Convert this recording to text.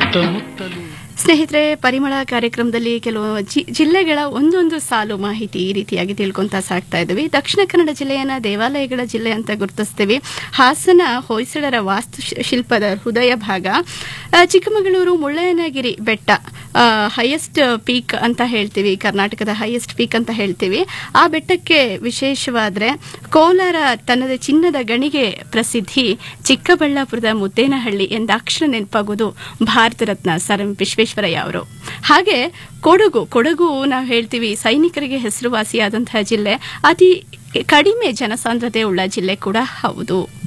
ಸುತ್ತಮುತ್ತಲು ಸ್ನೇಹಿತರೆ ಪರಿಮಳ ಕಾರ್ಯಕ್ರಮದಲ್ಲಿ ಕೆಲವು ಜಿ- ಜಿಲ್ಲೆಗಳ ಒಂದೊಂದು ಸಾಲು ಮಾಹಿತಿ ಈ ರೀತಿಯಾಗಿ ತಿಳ್ಕೊಂತ ಸಾಕ್ತಾ ಇದ್ದೀವಿ ದಕ್ಷಿಣ ಕನ್ನಡ ಜಿಲ್ಲೆಯನ್ನ ದೇವಾಲಯಗಳ ಜಿಲ್ಲೆ ಅಂತ ಗುರುತಿಸ್ತೀವಿ ಹಾಸನ ಹೊಯ್ಸಳರ ವಾಸ್ತುಶಿಲ್ಪದ ಹೃದಯ ಭಾಗ ಆ, ಚಿಕ್ಕಮಗಳೂರು ಮುಳ್ಳಯ್ಯನಗಿರಿ ಬೆಟ್ಟ ಹೈಯೆಸ್ಟ್ ಪೀಕ್ ಅಂತ ಹೇಳ್ತೀವಿ ಕರ್ನಾಟಕದ ಹೈಯೆಸ್ಟ್ ಪೀಕ್ ಅಂತ ಹೇಳ್ತೀವಿ ಆ ಬೆಟ್ಟಕ್ಕೆ ವಿಶೇಷವಾದ್ರೆ ಕೋಲಾರ ತನ್ನದೇ ಚಿನ್ನದ ಗಣಿಗೆ ಪ್ರಸಿದ್ಧಿ ಚಿಕ್ಕಬಳ್ಳಾಪುರದ ಮುದ್ದೇನಹಳ್ಳಿ ಎಂದಾಕ್ಷರ ನೆನಪಾಗೋದು ಭಾರತ ರತ್ನ ಸರ್ ಎಂ ವಿಶ್ವೇಶ್ವರಯ್ಯ ಅವರು ಹಾಗೆ ಕೊಡಗು ಕೊಡಗು ನಾವು ಹೇಳ್ತೀವಿ ಸೈನಿಕರಿಗೆ ಹೆಸರುವಾಸಿಯಾದಂತಹ ಜಿಲ್ಲೆ ಅತಿ ಕಡಿಮೆ ಜನಸಾಂದ್ರತೆ ಉಳ್ಳ ಜಿಲ್ಲೆ ಕೂಡ ಹೌದು